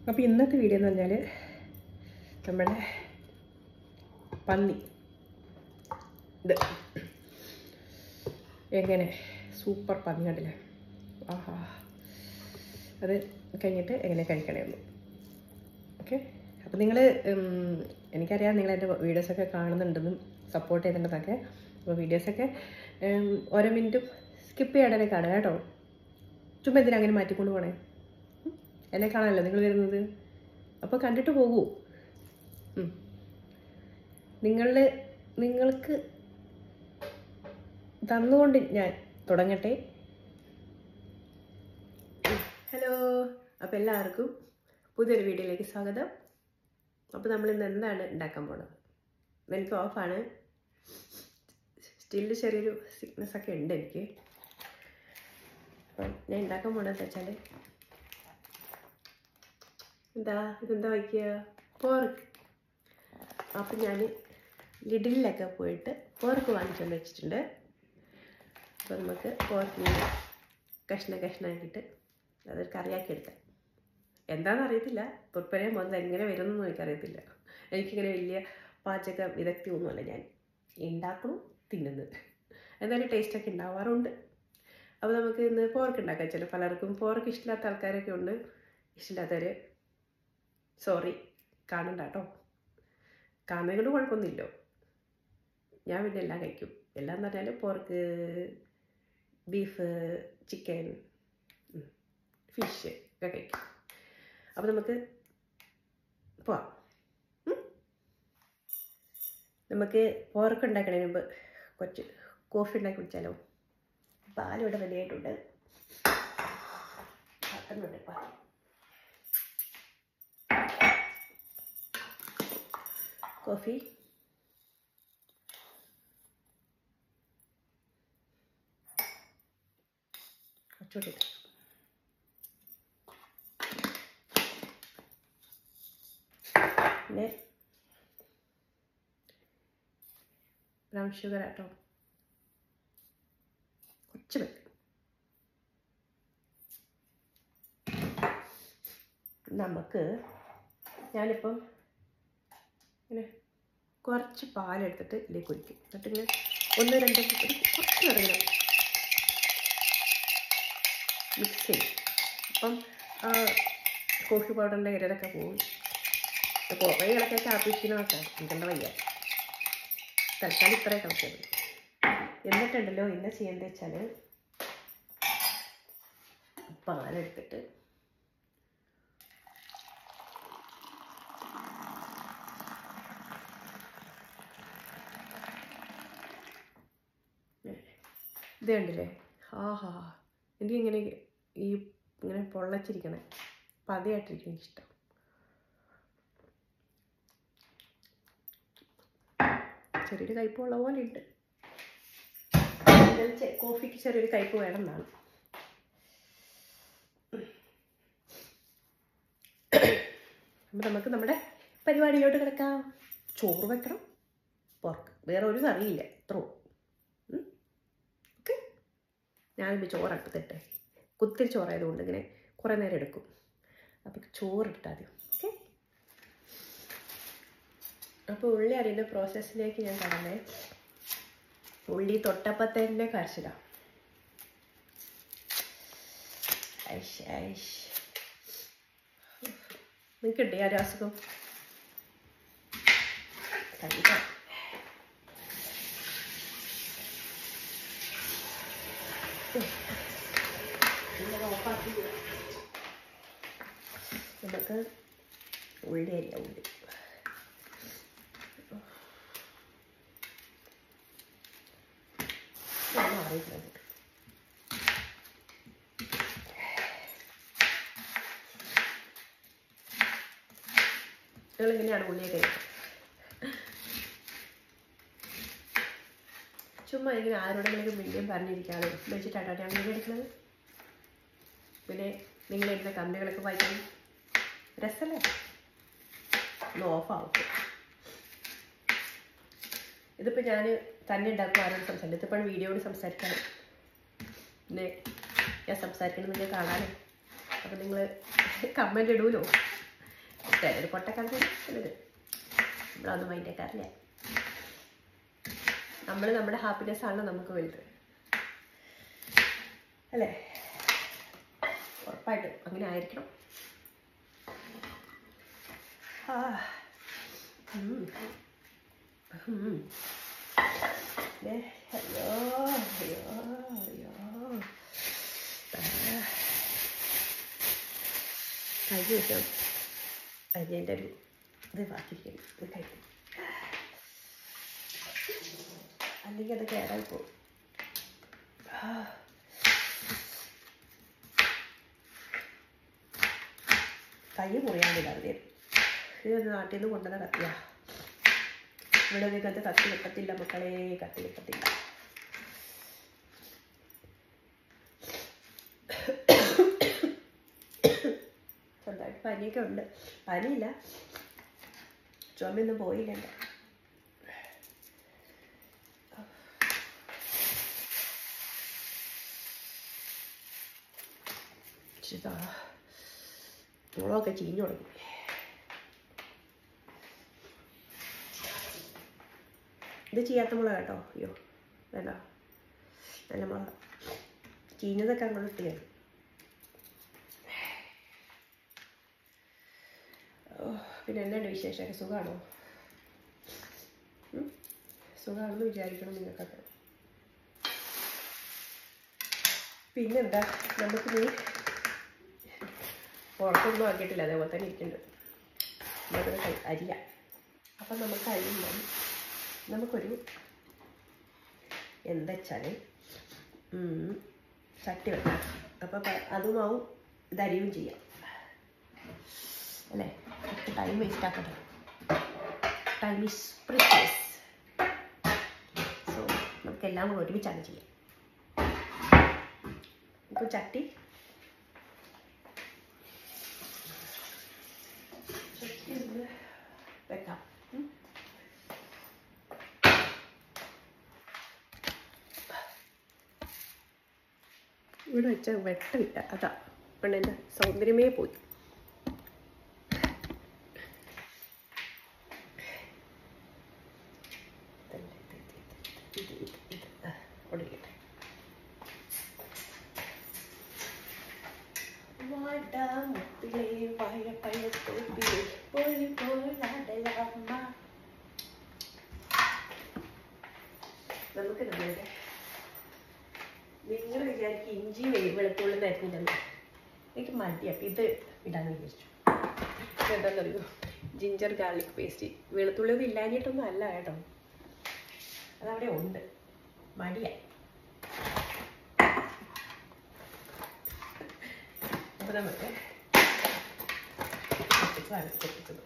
അപ്പോൾ ഇന്നത്തെ വീഡിയോ എന്ന് പറഞ്ഞാൽ നമ്മുടെ പന്നി ഇത് എങ്ങനെ സൂപ്പർ പന്നി കണ്ടില്ലേ ആഹാ അത് കഴിഞ്ഞിട്ട് എങ്ങനെ കഴിക്കണമെന്ന് ഓക്കെ അപ്പോൾ നിങ്ങൾ എനിക്കറിയാം നിങ്ങൾ എൻ്റെ വീഡിയോസൊക്കെ കാണുന്നുണ്ടെന്നും സപ്പോർട്ട് ചെയ്യുന്നുണ്ടെന്നൊക്കെ അപ്പോൾ വീഡിയോസൊക്കെ ഉം, ഓരോ മിനിറ്റും സ്കിപ്പ് ചെയ്യാതെ കാണുക കേട്ടോ ചുമ്മാ എന്തിനാ അങ്ങനെ മാറ്റിക്കൊണ്ട് പോണേ ഉം? എന്നെ കാണാനല്ലോ നിങ്ങൾ വരുന്നത് അപ്പോൾ കണ്ടിട്ട് പോകൂ ഉം. നിങ്ങളുടെ നിങ്ങൾക്ക് തന്നുകൊണ്ട് ഞാൻ തുടങ്ങട്ടെ ഹലോ അപ്പോൾ എല്ലാവർക്കും പുതിയൊരു വീഡിയോയിലേക്ക് സ്വാഗതം അപ്പോൾ നമ്മൾ ഇന്ന് എന്താണ് ഉണ്ടാക്കാൻ പോണത് എനിക്ക് ഓഫാണ് സ്റ്റിൽ ചെറിയൊരു സിക്നസ് ഒക്കെ ഉണ്ട് എനിക്ക് അപ്പം ഞാൻ ഉണ്ടാക്കാൻ പോണതെന്ന് വെച്ചാൽ എന്താ ഇതെന്താ വയ്ക്കുക പോർക്ക് അപ്പം ഞാൻ ലിഡിലൊക്കെ പോയിട്ട് പോർക്ക് വാങ്ങിച്ചുകൊണ്ട് വെച്ചിട്ടുണ്ട് അപ്പോൾ നമുക്ക് പോർക്കിന് കഷ്ണ കഷ്ണമാക്കിയിട്ട് അതൊരു കറിയാക്കി എടുക്കാം എന്താണെന്ന് അറിയത്തില്ല പ്രിപ്പയർ മുതൽ എങ്ങനെ വരുമെന്നൊന്നും എനിക്കറിയത്തില്ല എനിക്കിങ്ങനെ വലിയ പാചക വിദഗ്ധി ഒന്നുമല്ല ഞാൻ ഉണ്ടാക്കണം തിന്നുന്നു എന്തായാലും ടേസ്റ്റൊക്കെ ഉണ്ടാവാറുണ്ട് അപ്പോൾ നമുക്ക് ഇന്ന് പോർക്ക് ഉണ്ടാക്കാം ചില പലർക്കും പോർക്ക് ഇഷ്ടമില്ലാത്ത ആൾക്കാരൊക്കെ ഉണ്ട് ഇഷ്ടമില്ലാത്തവർ സോറി കാണണ്ട കേട്ടോ കാണുന്നത് കൊണ്ട് കുഴപ്പമൊന്നുമില്ലോ ഞാൻ പിന്നെ എല്ലാം കഴിക്കും എല്ലാം എന്ന് പറഞ്ഞാൽ പോർക്ക് ബീഫ് ചിക്കൻ ഫിഷ് ഒക്കെ കഴിക്കും അപ്പോൾ നമുക്ക് പോവാം ഉം? നമുക്ക് പോർക്ക് ഉണ്ടാക്കണതിന് മുമ്പ് കുറച്ച് കോഫി ഉണ്ടാക്കി കുടിച്ചാലോ പാലിവിടെ റെഡിയായിട്ടുണ്ട് ആക്കുന്നുണ്ട് പാൽ കോഫി കുറച്ചുകൂടി ഇട്ട്. പിന്നെ ബ്രൗൺ ഷുഗർ ആട്ടോ കുറച്ച് മതി നമുക്ക് ഞാനിപ്പം ഇങ്ങനെ കുറച്ച് പാലെടുത്തിട്ട് ഇതിലേക്ക് ഒഴിക്കും എന്നിട്ട് ഇങ്ങനെ ഒന്ന് രണ്ട് ഒരു കുറച്ച് നേരം ഇങ്ങനെ മിക്സ് ചെയ്യും അപ്പം ആ കോഫി പൗഡറിൻ്റെ ഇരതൊക്കെ പോകും കുറേ ഇടയ്ക്ക് കാപ്പിക്കുന്നതൊക്കെ എനിക്കെന്താ വയ്യ തൽക്കാലം ഇത്രേ കളിച്ചത് എന്നിട്ടുണ്ടല്ലോ ഇന്ന് ചെയ്യേണ്ടത് വെച്ചാൽ പാലെടുത്തിട്ട് ഇത് കണ്ടില്ലേ ആഹാ എനിക്കിങ്ങനെ ഈ ഇങ്ങനെ പൊള്ളച്ചിരിക്കണേ പതിയായിട്ടിരിക്കും എനിക്കിഷ്ടം ചെറിയൊരു കയ്പുള്ള പോലെ ഉണ്ട് എന്നാൽ ചെ- കോഫിക്ക് ചെറിയൊരു കയ്പ് വേണം എന്നാണ് അപ്പം നമുക്ക് നമ്മുടെ പരിപാടിയിലോട്ട് കിടക്കാം ചോറ് വെക്കണം പോർക്ക് വേറെ ഒരു കറിയില്ല ഇത്രോ ഓക്കെ ഞാനിപ്പോൾ ചോറ് അടുപ്പത്തിട്ടെ കുത്തിരി ചോറായതുകൊണ്ട് ഇങ്ങനെ കുറേ നേരം എടുക്കും അപ്പോൾ ചോറിട്ടാൽ ആദ്യം ഓക്കെ അപ്പോൾ ഉള്ളി അരിയുന്ന പ്രോസസ്സിലേക്ക് ഞാൻ കടന്നേ ഉള്ളി തൊട്ടപ്പം തന്നെ കരച്ചിടാം ഐഷ് ഐഷ് നിൽക്കട്ടെ ആ ഒരു അസുഖം കഴിക്കാം ഇങ്ങനെ ഓഫാക്കി നമുക്ക് ഉള്ളി അരിയാം ഉള്ളി ഒന്നും അറിയില്ല നമുക്ക്. നിങ്ങൾ ഇങ്ങനെയാണ് ഉള്ളിയൊക്കെ കഴിക്കുക ചുമ്മാ ഇങ്ങനെ ആരോടെങ്കിലും മിണ്ടിയും പറഞ്ഞിരിക്കാതെ വെച്ചിട്ടാട്ടോ ഞാൻ വീഡിയോ എടുക്കുന്നത് പിന്നെ നിങ്ങൾ എഴുതുന്ന കമ്പനികളൊക്കെ വായിക്കാൻ രസമല്ലേ ഒന്ന് ഓഫാവും ഇതിപ്പോൾ ഞാൻ തന്നെ ഉണ്ടാക്കും ആരോട് സംസാരിക്കും ഇതിപ്പോൾ വീഡിയോയോട് സംസാരിക്കാൻ പിന്നെ ഞാൻ സംസാരിക്കുന്നത് നിങ്ങൾക്ക് കാണാനോ അപ്പോൾ നിങ്ങൾ കമൻറ്റ് ഇടൂലോ ഒരു പൊട്ടക്കറി ഇത് നമ്മളൊന്നും മൈൻഡേക്കാറില്ല നമ്മൾ നമ്മുടെ ഹാപ്പിനെസ് ആണ് നമുക്ക് വലുത് അല്ലേ ഉറപ്പായിട്ടും അങ്ങനെ ആയിരിക്കണം ആ. ഉം. ഉം. ദേ, അയ്യോ അയ്യോ അയ്യോ ആ. കഴിഞ്ഞ ദിവസം അതിൻ്റെ ഒരു ഇത് ബാക്കിയിരിക്കുന്നു ഇത് കഴിക്കും അല്ലെങ്കിൽ അത് കേടായി പോകും ആ. കൈ മുറിയാണ്ടില്ല അതിന് ഇത് നാട്ടിൽ നിന്ന് കൊണ്ടുവന്ന കത്തിയാ ഇവിടെ ഒന്നും ഇങ്ങനത്തെ കത്തി കിട്ടത്തില്ല മക്കളെ കത്തി കിട്ടത്തില്ല ചെറുതായിട്ട് പനിയൊക്കെ ഉണ്ട് പനിയില്ല ചുമയൊന്നും പോയില്ല എൻ്റെ ഇതാ മുളകൊക്കെ ചീഞ്ഞു തുടങ്ങി ഇത് ചെയ്യാത്ത മുളക് കേട്ടോ അയ്യോ വേണ്ട നല്ല മുളക് ചീഞ്ഞതൊക്കെ അങ്ങോട്ട് ഇട്ടിയാണ് പിന്നെ എന്തുണ്ട് വിശേഷമൊക്കെ സുഖമാണോ ഉം? സുഖമാണെന്ന് വിചാരിക്കണം നിങ്ങൾക്കൊക്കെ പിന്നെന്താ നമുക്ക് നീ പുറത്തൊന്നും ആക്കിയിട്ടില്ല അതേപോലെ തന്നെ ഇരിക്കുന്നുണ്ട് നമുക്കൊരു കൈ അരിയ അപ്പം നമുക്ക് അരി മതി നമുക്കൊരു എന്താ വെച്ചാൽ ചട്ടി വെക്കാം അപ്പം അതുമാവും ഇതരിയും ചെയ്യാം അല്ലേ ടൈം വേസ്റ്റ് ആക്കട്ടെ ടൈം ഈസ് പ്രിഷ്യസ് സോ നമുക്ക് എല്ലാം കൂടെ ഒരുമിച്ചാണ് ചെയ്യാം ഇപ്പോൾ ചട്ടി ചട്ടി ഒന്ന് വെക്കാം ഉം. ഇവിടെ വെച്ച വെട്ടമില്ല അതാ പെണ്ണിൻ്റെ സൗന്ദര്യമേ പോയി ഇത് ഇത് ഇത് ആ, ഒടുങ്ങിയിട്ട് വാടാമുത്തിലെ വാഴപ്പഴത്തോപ്പിലെ പോയി പോലാടലമ്മ നമുക്ക് നമ്മളുടെ നിങ്ങൾ വിചാരിക്കും ഇഞ്ചി വെളുത്തുള്ളി തരുന്നില്ലെന്ന് എനിക്ക് മടി അപ്പം ഇത് ഇടാന്ന് വിചാരിച്ചു എന്താണെന്നറിയോ ജിഞ്ചർ ഗാർലിക് പേസ്റ്റ് വെളുത്തുള്ളി ഒന്നും ഇല്ലാഞ്ഞിട്ടൊന്നും അല്ല കേട്ടോ അതവിടെ ഉണ്ട് മടിയായി അപ്പോൾ നമുക്ക് പൊട്ടിച്ചതാണ് പൊട്ടിച്ചത്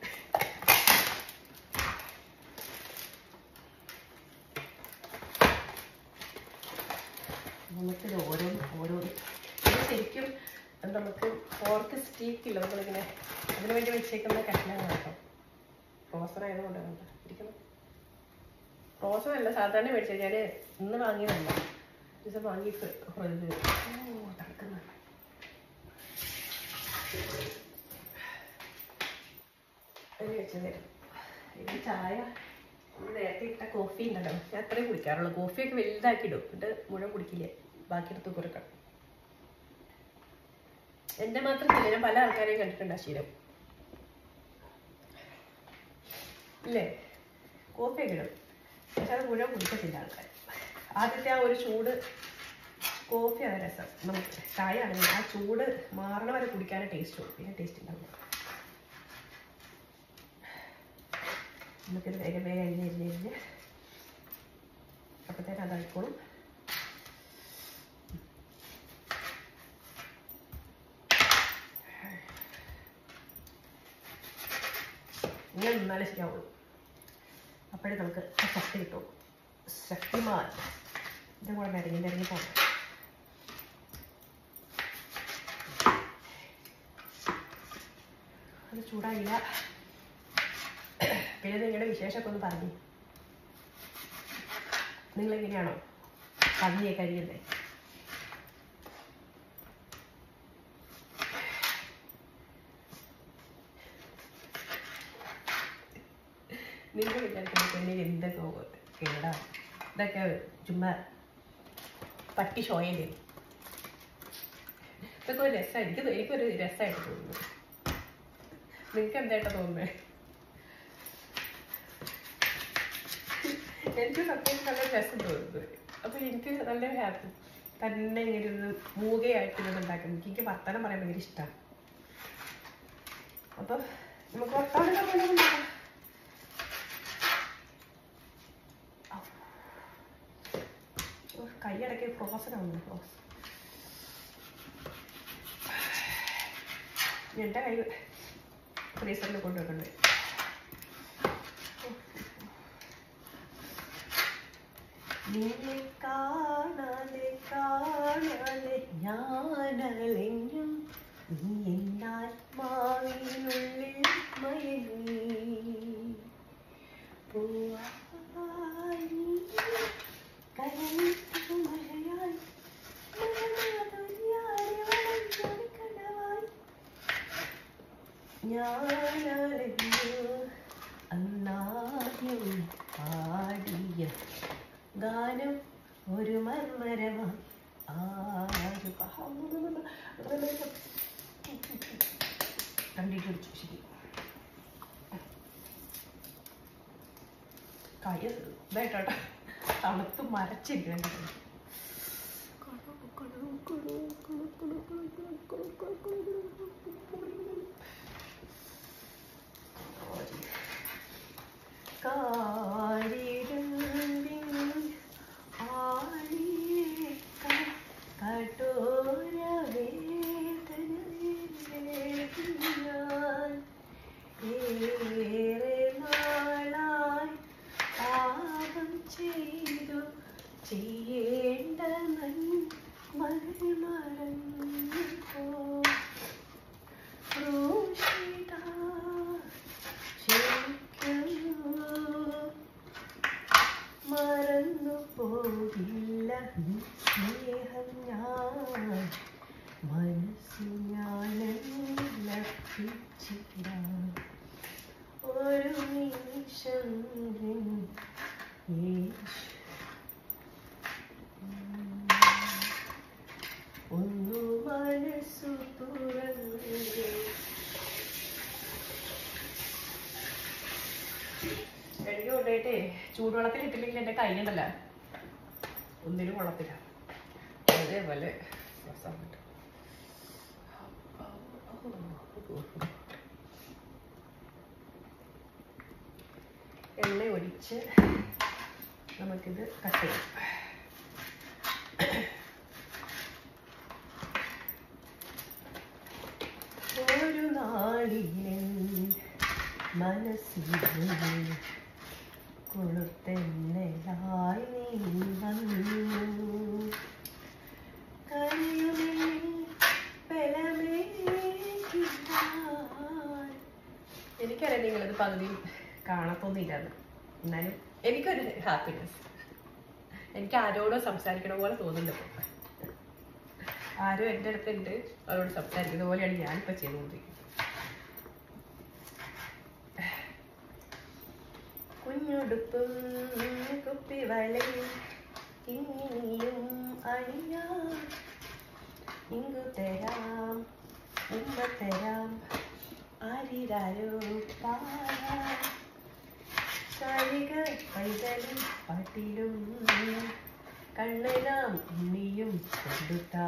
നമുക്കിത് ഓരോന്ന് ഓരോന്ന് ഇത് ശരിക്കും നമുക്ക് ഫോർക്ക് സ്റ്റീക്കില്ല നമ്മളിങ്ങനെ അതിനു വേണ്ടി വെച്ചേക്കുന്ന കഷ്ണങ്ങൾ കേട്ടോ ഫ്രോസൺ ആയതുകൊണ്ടാണ് കേട്ടോ ഇരിക്കുന്നത് ഫ്രോസൺ അല്ല സാധാരണ മേടിച്ചത് ഞാൻ ഇന്ന് വാങ്ങിയതല്ല ഒരു ദിവസം വാങ്ങി ഫ്രി- ഫ്രിഡ്ജ് ഓ തണുക്കുന്ന അത് വെച്ചത് ഇത് ചായ ഇന്ന് നേരത്തെ ഇട്ട കോഫി ഉണ്ടല്ലോ ഞാൻ അത്രയും കുടിക്കാറുള്ളൂ കോഫിയൊക്കെ വലുതാക്കി ഇടും എന്നിട്ട് മുഴുവൻ കുടിക്കില്ല ബാക്കി എടുത്ത് കുറുക്കണം എൻ്റെ മാത്രത്തില്ല ഞാൻ പല ആൾക്കാരെയും കണ്ടിട്ടുണ്ട് ആ ശീലം ഇല്ലേ കോഫിയൊക്കെ ഇടും പക്ഷെ അത് മുഴുവൻ കുടിക്കത്തില്ല ആൾക്കാർ ആദ്യത്തെ ആ ഒരു ചൂട് കോഫിയാണ് രസം നമുക്ക് ചായ ആണെങ്കിൽ ആ ചൂട് മാറണ വരെ കുടിക്കാനേ ടേസ്റ്റ് ഉള്ളൂ പിന്നെ ടേസ്റ്റ് ഉണ്ടാവില്ല നമുക്കിത് വേഗം വേഗം അരിഞ്ഞ് അരിഞ്ഞ് അരിഞ്ഞ് അപ്പോഴത്തേക്ക് അതായിക്കോളും ഇങ്ങനെ നിന്നാലേ ശരിയാവുള്ളൂ അപ്പോഴേ നമുക്ക് ആ ശക്തി കിട്ടും ശക്തിമാൻ ഇതും കൂടെ നിരങ്ങി നിരങ്ങി പോകണം അത് ചൂടായില്ല പിന്നെ നിങ്ങളുടെ വിശേഷമൊക്കെ ഒന്ന് പറഞ്ഞു നിങ്ങളെങ്ങനെയാണോ പന്നിയെ കഴിയുന്നത് നിങ്ങൾ വിചാരിക്കുന്ന പെണ്ണിൽ എന്തൊക്കെ കേടാ ഇതൊക്കെ ചുമ്മാ പട്ടി ഷോയല്ലേ ഇതൊക്കെ ഒരു രസം എനിക്ക് എനിക്കൊരു രസമായിട്ട് തോന്നുന്നു നിങ്ങൾക്ക് എന്തായിട്ടാ തോന്നുന്നത് എനിക്ക് സത്യം നല്ല രസം തോന്നുന്നത് അപ്പൊ എനിക്ക് നല്ല ഹാപ്പി തന്നെ ഇങ്ങനെ ഒരു മൂകയായിട്ട് ഇത് ഉണ്ടാക്കുന്നത് എനിക്ക് വർത്തമാനം പറയാൻ ഭയങ്കര ഇഷ്ടമാണ് അപ്പൊ നമുക്ക് വർത്തമാനം പറയാൻ കൈയടക്കി ഫ്രോസൺ ആവുന്നു ഫ്രോസ് എൻ്റെ കൈ ഫ്രീസറിൽ കൊണ്ടുവെക്കണ്ടേ നിന്നെ കാണാതെ കാണാതെ ഞാനലഞ്ഞു നീ എന്നാത്മാവിനുള്ളിൽ മയങ്ങി പൂവായി നീ കരഞ്ഞിട്ടു മഴയായി മഴമാധുര്യായി വളഞ്ഞൊരു കനവായി ഞാനലഞ്ഞു അന്നാദ്യം പാടിയ ഗാനം ഒരു മർമരമായി ആരു കണ്ടിട്ട് കുടിച്ചു ശരി കയ്യ ഇതായിട്ടോട്ടെ തണുത്ത് മരച്ചിരിക്കണം കാരിരുമ്പിൻ ആഴിയെ ക- കഠോര വേദനയിലേക്ക് ഞാൻ ഏറെ നാളായി പാപം ചെയ്തു ചെയ്യേണ്ട നന്മകൾ മറന്നു പോ ക്രൂശിത ക്ഷമിക്കൂ മറന്നു പോകില്ല നീ സ്നേഹം ഞാൻ മനസ്സു ഞാനലപ്പിച്ചിടാം ഒരു നിമിഷം നിൻ യേശു ഒന്നു മനസ്സു തുറന്നു എനിക്ക് കൊണ്ടുപോയിട്ടേ ചൂടുവെള്ളത്തിൽ ഇട്ടില്ലെങ്കിൽ എൻ്റെ കയ്യുണ്ടല്ല ഒന്നിനും കൊള്ളത്തില്ല അതേപോലെ ശ്വാസം വിട്ടു. എണ്ണ ഒഴിച്ച് നമുക്കിത് കട്ട് ചെയ്യാം ഒരു നാളിലെ മനസ്സിൽ കൊളുത്തെന്നലായി നീ വന്നു കരയുമെന്നിൽ ബലമേകിടാൻ. എനിക്കറിയാം നിങ്ങളിത് പകുതി കാണത്തൊന്നുമില്ലെന്ന് എന്നാലും എനിക്കൊരു ഹാപ്പിനെസ് എനിക്ക് ആരോടോ സംസാരിക്കണ പോലെ തോന്നുന്നുണ്ട് ഇപ്പൊ. ആരും എൻ്റെ അടുത്തുണ്ട് അവരോട് സംസാരിക്കുന്ന പോലെയാണ് ഞാനിപ്പോൾ ചെയ്തുകൊണ്ടിരിക്കുന്നത് കുഞ്ഞുടുപ്പും കുപ്പിവളയും കിങ്ങിനിയും അണിയാം ഇങ്ങു തരാം ഉമ്മ തരാം ആരിരാരോ പാടാം ചാരിക പൈതലും പാട്ടിലും കണ്ണനാം ഉണ്ണിയും കൊടുത്താ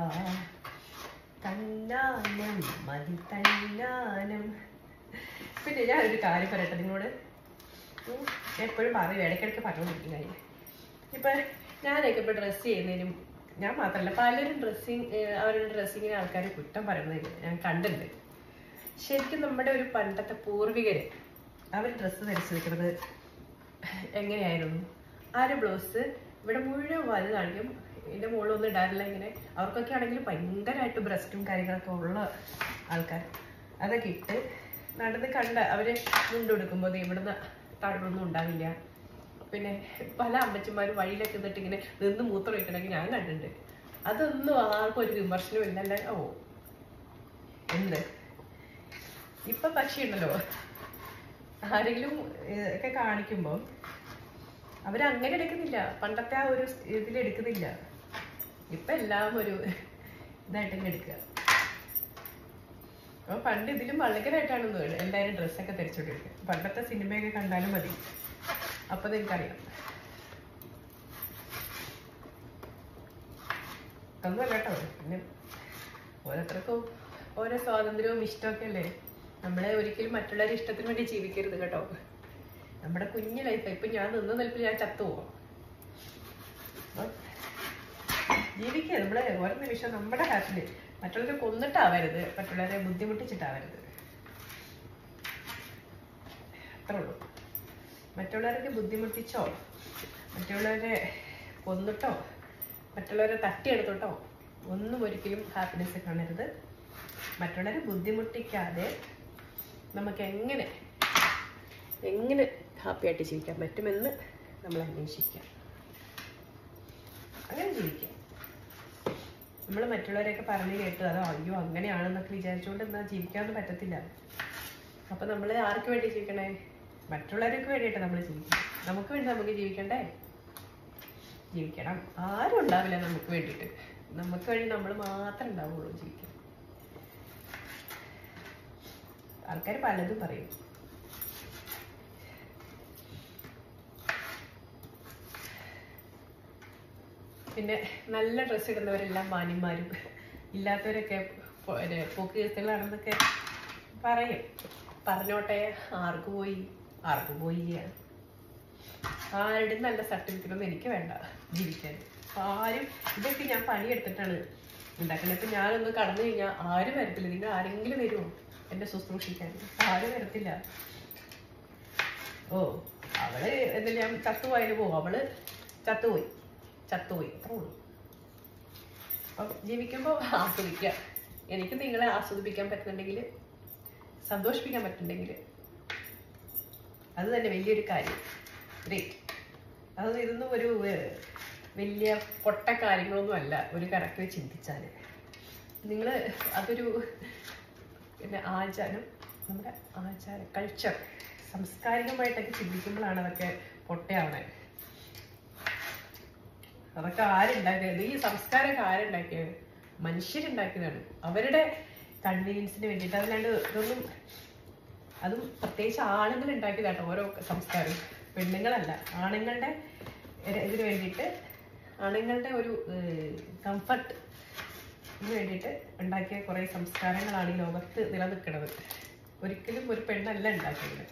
തന്നാനം മതി തന്നാനം പിന്നെ ഞാൻ ഒരു കാര്യം പറയട്ടെ നിങ്ങളോട് ഉം, എപ്പോഴും പറയും ഇടയ്ക്കിടയ്ക്ക് പറഞ്ഞുകൊണ്ടിരിക്കും കാര്യം ഇപ്പൊ ഞാനൊക്കെ ഇപ്പൊ ഡ്രസ്സ് ചെയ്യുന്നതിനും ഞാൻ മാത്രമല്ല പലരും ഡ്രസ്സിങ് അവരുടെ ഡ്രസ്സിങ്ങിന് ആൾക്കാർ കുറ്റം പറയുന്നത് ഞാൻ കണ്ടിട്ടുണ്ട് ശരിക്കും നമ്മുടെ ഒരു പണ്ടത്തെ പൂർവികര് അവർ ഡ്രസ്സ് ധരിച്ചു വെക്കുന്നത് എങ്ങനെയായിരുന്നു ആ ഒരു ബ്ലൗസ് ഇവിടെ മുഴുവൻ വലുതാണെങ്കിലും ഇതിന്റെ മുകളിലൊന്നും ഇടാറില്ല ഇങ്ങനെ അവർക്കൊക്കെ ആണെങ്കിൽ ഭയങ്കരമായിട്ട് ബ്രസ്റ്റും കാര്യങ്ങളൊക്കെ ഉള്ള ആൾക്കാർ അതൊക്കെ ഇട്ട് നടന്ന് കണ്ട അവര് മുണ്ടെടുക്കുമ്പോൾ ഇവിടുന്ന് തഴൊന്നും ഉണ്ടാവില്ല പിന്നെ പല അമ്മച്ചിമാരും വഴിയിലൊക്കെ നിന്നിട്ട് ഇങ്ങനെ നിന്ന് മൂത്രം ഒഴിക്കണമെങ്കിൽ ഞാൻ കണ്ടിട്ടുണ്ട് അതൊന്നും ആർക്കും ഒരു വിമർശനവും ഇല്ലല്ലേ ഓ എന്ത് ഇപ്പൊ പക്ഷേ ഉണ്ടല്ലോ ആരെങ്കിലും ഏഹ്, ഒക്കെ കാണിക്കുമ്പോൾ അവരങ്ങനെ എടുക്കുന്നില്ല പണ്ടത്തെ ആ ഒരു ഇതിൽ എടുക്കുന്നില്ല ഇപ്പൊ എല്ലാം ഒരു ഇതായിട്ട് തന്നെ എടുക്കുക അപ്പൊ പണ്ട് ഇതിലും ഭയങ്കരമായിട്ടാണ് ഒന്ന് എല്ലാവരും ഡ്രസ്സൊക്കെ ധരിച്ചോണ്ടിരിക്കുക പണ്ടത്തെ സിനിമയൊക്കെ കണ്ടാലും മതി അപ്പൊ നിനക്കറിയാം ഒന്നുമല്ല കേട്ടോ പിന്നെ ഓരോരുത്തർക്കും ഓരോ സ്വാതന്ത്ര്യവും ഇഷ്ടമൊക്കെ അല്ലേ നമ്മളെ ഒരിക്കലും മറ്റുള്ളവരുടെ ഇഷ്ടത്തിന് വേണ്ടി ജീവിക്കരുത് കേട്ടോ നമ്മുടെ കുഞ്ഞു ലൈഫ് ഇപ്പൊ ഞാൻ നിന്ന നിൽപ്പിൽ ഞാൻ ചത്തുപോവാം അപ്പൊ ജീവിക്കുക നമ്മളെ ഓരോ നിമിഷം നമ്മുടെ ഹാപ്പിന് മറ്റുള്ളവരെ കൊന്നിട്ടാവരുത് മറ്റുള്ളവരെ ബുദ്ധിമുട്ടിച്ചിട്ടാവരുത് അത്രേ ഉള്ളൂ മറ്റുള്ളവരെ ബുദ്ധിമുട്ടിച്ചോ മറ്റുള്ളവരെ കൊന്നിട്ടോ മറ്റുള്ളവരെ തട്ടിയെടുത്തോട്ടോ ഒന്നും ഒരിക്കലും ഹാപ്പിനെസ് കാണരുത് മറ്റുള്ളവരെ ബുദ്ധിമുട്ടിക്കാതെ നമുക്ക് എങ്ങനെ എങ്ങനെ ഹാപ്പി ആയിട്ട് ജീവിക്കാൻ പറ്റുമെന്ന് നമ്മൾ അന്വേഷിക്കാം അങ്ങനെ ജീവിക്കാം നമ്മൾ മറ്റുള്ളവരെയൊക്കെ പറഞ്ഞു കേട്ട് അതോ അയ്യോ അങ്ങനെയാണെന്നൊക്കെ വിചാരിച്ചുകൊണ്ട് എന്നാൽ ജീവിക്കാനൊന്നും പറ്റത്തില്ല അപ്പൊ നമ്മൾ ആർക്ക് വേണ്ടി ജീവിക്കണേ മറ്റുള്ളവർക്ക് വേണ്ടിയിട്ട് നമ്മൾ ജീവിക്കണം നമുക്ക് വേണ്ടി നമുക്ക് ജീവിക്കണ്ടേ ജീവിക്കണം ആരും ഉണ്ടാവില്ല നമുക്ക് വേണ്ടിയിട്ട് നമുക്ക് വേണ്ടി നമ്മൾ മാത്രമേ ഉണ്ടാവുള്ളൂ ജീവിക്കാൻ ആൾക്കാർ പലതും പറയും പിന്നെ നല്ല ഡ്രസ്സ് ഇടുന്നവരെല്ലാം മാന്യന്മാരും ഇല്ലാത്തവരൊക്കെ പൊ- ഒരു പോക്ക് കേസുകളാണെന്നൊക്കെ പറയും പറഞ്ഞോട്ടെ ആർക്ക് പോയി ആർക്ക് പോയി ആരുടെയും നല്ല സർട്ടിഫിക്കറ്റ് ഒന്നും എനിക്ക് വേണ്ട ജീവിക്കാൻ ആരും ഇതൊക്കെ ഞാൻ പണിയെടുത്തിട്ടാണ് ഉണ്ടാക്കുന്നത് ഇപ്പൊ ഞാനൊന്ന് കടന്നു കഴിഞ്ഞാൽ ആരും വരത്തില്ല നിങ്ങൾ ആരെങ്കിലും വരുമോ എന്നെ ശുശ്രൂഷിക്കാൻ ആരും വരത്തില്ല ഓ അവള് എന്തെങ്കിലും ഞാൻ ചത്തുപോയാലും പോകും അവള് ചത്തുപോയി ചത്തുപോയി അത്രേ ഉള്ളൂ അപ്പം ജീവിക്കുമ്പോൾ ആസ്വദിക്കുക എനിക്ക് നിങ്ങളെ ആസ്വദിപ്പിക്കാൻ പറ്റുന്നുണ്ടെങ്കിൽ സന്തോഷിപ്പിക്കാൻ പറ്റുന്നുണ്ടെങ്കിൽ അത് തന്നെ വലിയൊരു കാര്യം ഗ്രേറ്റ് അത് ഇതൊന്നും ഒരു ഏഹ്, വലിയ പൊട്ട കാര്യങ്ങളൊന്നും അല്ല ഒരു കണക്കിൽ ചിന്തിച്ചാൽ നിങ്ങൾ അതൊരു പിന്നെ ആചാരം നമ്മുടെ ആചാര കൾച്ചർ സാംസ്കാരികമായിട്ടൊക്കെ ചിന്തിക്കുമ്പോഴാണ് അതൊക്കെ പൊട്ടയാവണേ അതൊക്കെ ആരുണ്ടാക്കിയത് ഈ സംസ്കാരമൊക്കെ ആരുണ്ടാക്കിയത് മനുഷ്യരുണ്ടാക്കിയതാണ് അവരുടെ കൺവീനിയൻസിന് വേണ്ടിയിട്ട് അതല്ലാണ്ട് ഇതൊന്നും അതും പ്രത്യേകിച്ച് ആണുങ്ങൾ ഉണ്ടാക്കിയതാട്ടോ ഓരോ സംസ്കാരം പെണ്ണുങ്ങളല്ല ആണുങ്ങളുടെ ഒരു ഇതിന് വേണ്ടിയിട്ട് ആണുങ്ങളുടെ ഒരു കംഫർട്ട് ഇതിന് വേണ്ടിയിട്ട് ഉണ്ടാക്കിയ കുറേ സംസ്കാരങ്ങളാണ് ഈ ലോകത്ത് നിലനിൽക്കുന്നത് ഒരിക്കലും ഒരു പെണ്ണല്ല ഉണ്ടാക്കിയത്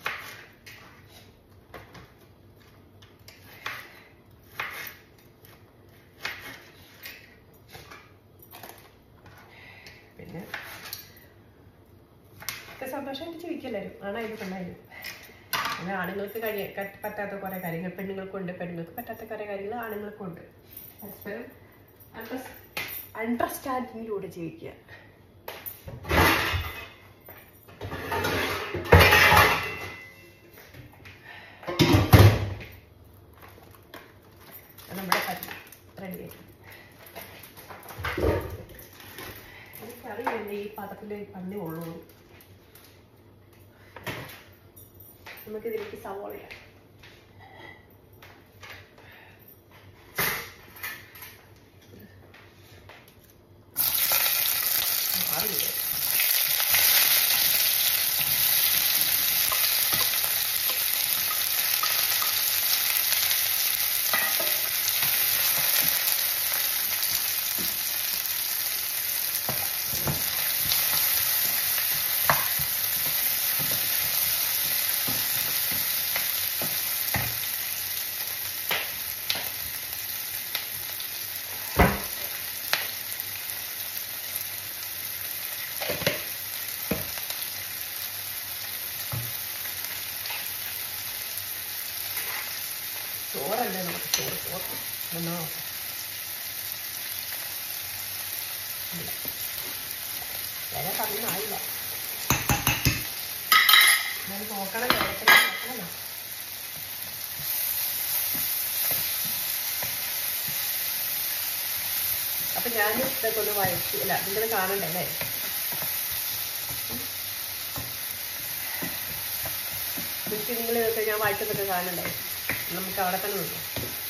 പിന്നെ ഒക്കെ സന്തോഷമായിട്ട് ജീവിക്കല്ലാരും ആണായാലും പെണ്ണായാലും അങ്ങനെ ആണുങ്ങൾക്ക് കഴിയ ക- പറ്റാത്ത കുറേ കാര്യങ്ങൾ പെണ്ണുങ്ങൾക്കുണ്ട് പെണ്ണുങ്ങൾക്ക് പറ്റാത്ത കുറേ കാര്യങ്ങൾ ആണുങ്ങൾക്കുണ്ട് പരസ്പരം അണ്ടർസ്റ്റാൻഡിങ്ങിലൂടെ ജീവിക്കുക അത് നമ്മുടെ പറ്റി റെഡിയായി എനിക്കറിയില്ല ഈ പാത്രത്തിൽ പന്നി ഉള്ളൂ നമുക്ക് ഇതിലേക്ക് സവോള ഇടാം അറിയില്ല ചോറല്ലേ നമുക്ക് ചോറ് ചോറ് എന്നോ വില പറഞ്ഞായില്ല ഞാൻ നോക്കണം കേരളത്തിൽ നോക്കണല്ലോ അപ്പൊ ഞാൻ ഇതൊക്കെ ഒന്ന് വഴറ്റി അല്ല നിങ്ങള് കാണണ്ടേ അല്ലേ കൃഷി നിങ്ങൾ ഇതൊക്കെ ഞാൻ വായിച്ചതൊക്കെ കാണണ്ടായി നമുക്ക് അവിടെ തന്നെ നിന്നു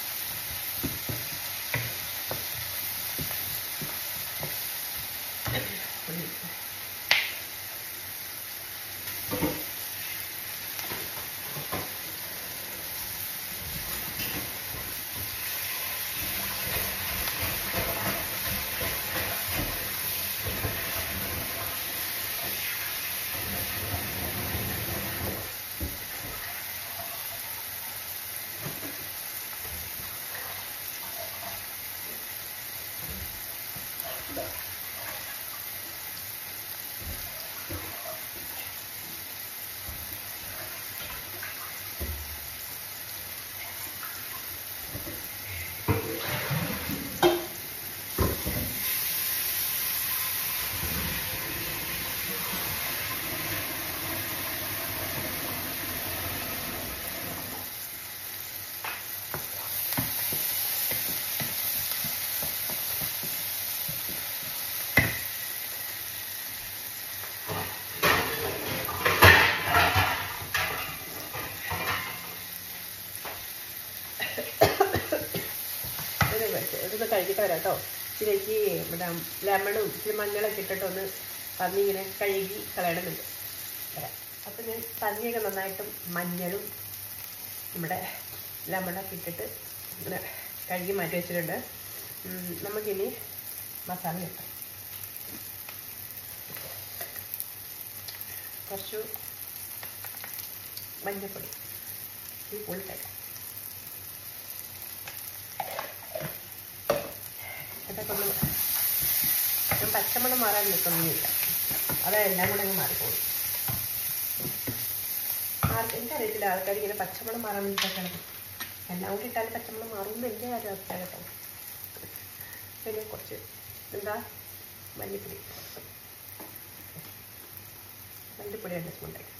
ഇത് വെച്ച് ഇതൊന്ന് കഴുകിയിട്ട് വരാം കേട്ടോ ഇതിലേക്ക് ഇവിടെ ലെമണും ഇച്ചിരി മഞ്ഞളൊക്കെ ഇട്ടിട്ട് ഒന്ന് പന്നി ഇങ്ങനെ കഴുകി കളയണമെന്നുണ്ട് വരാം അപ്പം ഞാൻ പന്നിയൊക്കെ നന്നായിട്ടും മഞ്ഞളും നമ്മുടെ ലെമണൊക്കെ ഇട്ടിട്ട് ഇങ്ങനെ കഴുകി മാറ്റി വെച്ചിട്ടുണ്ട് ഉം, നമുക്കിനി മസാല കിട്ടാം കുറച്ച് മഞ്ഞൾപ്പൊടി ഈ പൊളിട്ടേക്കാം ഇതൊക്കെ ഒന്ന് ഞാൻ പച്ചമണം മാറാൻ നിൽക്കൊന്നുമില്ല അത് എല്ലാം കൂടെ അങ്ങ് മാറിപ്പോകും ആർക്ക് എനിക്കറിയത്തില്ല ആൾക്കാർ ഇങ്ങനെ പച്ചമണം മാറാൻ വേണ്ടിയിട്ടൊക്കെയാണ് എല്ലാം കൂടി ഇട്ടാലും പച്ചമണം മാറുമെന്ന് എൻ്റെ കാര്യം അവസ്ഥ കേട്ടോ പിന്നെ കുറച്ച് എന്താ മല്ലിപ്പൊടി മല്ലിപ്പൊടി രണ്ട് സ്പൂൺ ഇട്ടേക്ക്.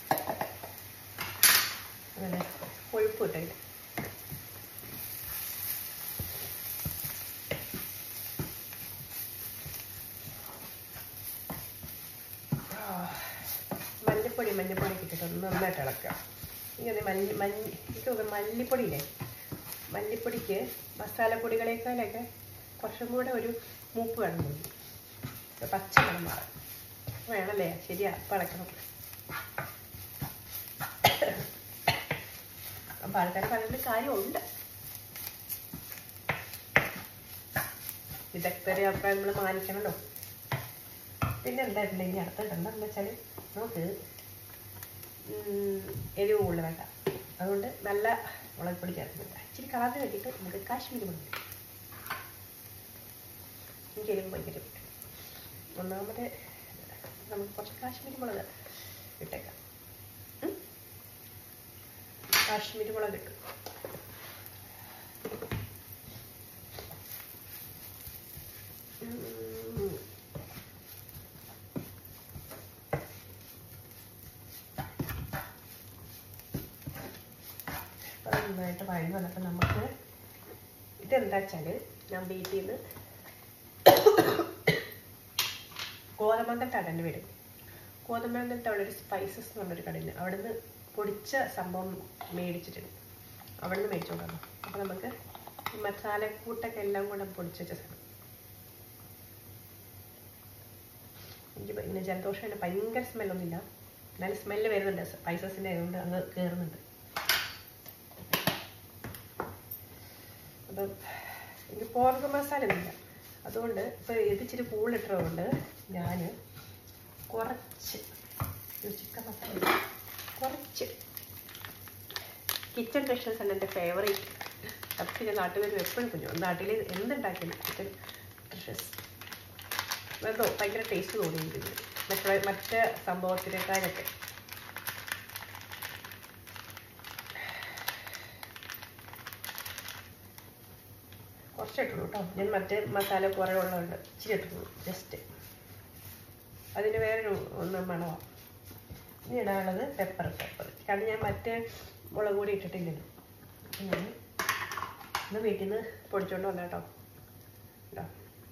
അങ്ങനെ കൊഴുപ്പ് ഇട്ടേക്ക് മഞ്ഞപ്പൊടി മഞ്ഞപ്പൊടി ഇട്ടിട്ട് ഒന്ന് നന്നായിട്ട് ഇളക്കുക ഇങ്ങനെ മല്ലി മല്ലി എനിക്ക് തോന്നുന്നു മല്ലിപ്പൊടിയില്ലേ മല്ലിപ്പൊടിക്ക് മസാലപ്പൊടികളേക്കാളൊക്കെ കുറച്ചും കൂടെ ഒരു മൂപ്പ് വേണം തോന്നുന്നു ഒരു പച്ച മണം മാറും വേണമല്ലേ ശരിയാ അപ്പം ഇളക്കണം അപ്പം ആൾക്കാർ പറയുന്ന കാര്യമുണ്ട് വിദഗ്ധരെ അഭിപ്രായം നമ്മൾ മാനിക്കണമല്ലോ പിന്നെ എന്തായിട്ടുണ്ടെങ്കിൽ അടുത്ത ഇടണ്ടെന്ന് വെച്ചാൽ നമുക്ക് ഉം, എരിവ് കൂടുതൽ വേണ്ട അതുകൊണ്ട് നല്ല മുളക് പൊടി ചേർക്കുന്നില്ല ഇച്ചിരി കളറിന് വേണ്ടിയിട്ട് നമുക്ക് കാശ്മീരി മുളക് പൊടി. എനിക്ക് എരിവ് ഭയങ്കര ഇഷ്ടം. ഒന്നാമത് നമുക്ക് കുറച്ച് കാശ്മീരി മുളക് ഇട്ടേക്കാം ഉം? കാശ്മീരി മുളക് ഇട്ടു ഉം. അപ്പോൾ അത് നന്നായിട്ട് വഴങ്ങി വന്നപ്പോൾ നമുക്ക് ഇതെന്താ വെച്ചാൽ ഞാൻ വീട്ടിൽ നിന്ന് ഗോതമ്പന്തട്ട കടന്ന് വരും ഗോതമ്പന്തട്ട അവിടെ ഒരു സ്പൈസസ് എന്ന് പറഞ്ഞൊരു കടയിൽ അവിടുന്ന് പൊടിച്ച സംഭവം മേടിച്ചിട്ടുണ്ട് അവിടുന്ന് മേടിച്ചോണ്ട് വന്നു അപ്പോൾ നമുക്ക് ഈ മസാലക്കൂട്ടൊക്കെ എല്ലാം കൂടെ പൊടിച്ച് വെച്ച സാധനം എനിക്ക് പിന്നെ ജലദോഷം തന്നെ ഭയങ്കര സ്മെല്ലൊന്നുമില്ല എന്നാലും സ്മെല്ല് വരുന്നുണ്ട് സ്പൈസസിൻ്റെ ആയതുകൊണ്ട് അങ്ങ് കയറുന്നുണ്ട് അപ്പം എനിക്ക് പോർക്ക് മസാല ഒന്നുമില്ല അതുകൊണ്ട് ഇപ്പോൾ ഇത് ഇച്ചിരി കൂടുതലിട്ടതുകൊണ്ട് ഞാൻ കുറച്ച് ഒരു ചിക്കൻ മസാല ഇട്ടു. കുറച്ച് കിച്ചൺ ഡിഷസ് ആണ് എൻ്റെ ഫേവറേറ്റ് അതൊക്കെ ഞാൻ നാട്ടിൽ വരുമ്പോൾ എപ്പോഴും കുഞ്ഞു നാട്ടിൽ എന്തുണ്ടാക്കിയാലും കിച്ചൺ ഡിഷസ് എന്തോ ഭയങ്കര ടേസ്റ്റ് തോന്നിയിരിക്കുന്നു മറ്റേ മറ്റേ സംഭവത്തിനേക്കാളൊക്കെ കുറച്ച് ഇട്ടുള്ളൂ കേട്ടോ ഞാൻ മറ്റേ മസാല കുറേ ഉള്ളതുകൊണ്ട് ഇച്ചിരി ഇട്ടുള്ളൂ ജസ്റ്റ് അതിന് വേറൊരു ഒന്ന് മണമാണ് ഇനി ഇടാനുള്ളത് പെപ്പർ പെപ്പർ കാരണം ഞാൻ മറ്റേ മുളക് പൊടി ഇട്ടിട്ടില്ലല്ലോ ഞാൻ ഇന്ന് വീട്ടിൽ നിന്ന് പൊടിച്ചോണ്ട് വന്ന കേട്ടോ കേട്ടോ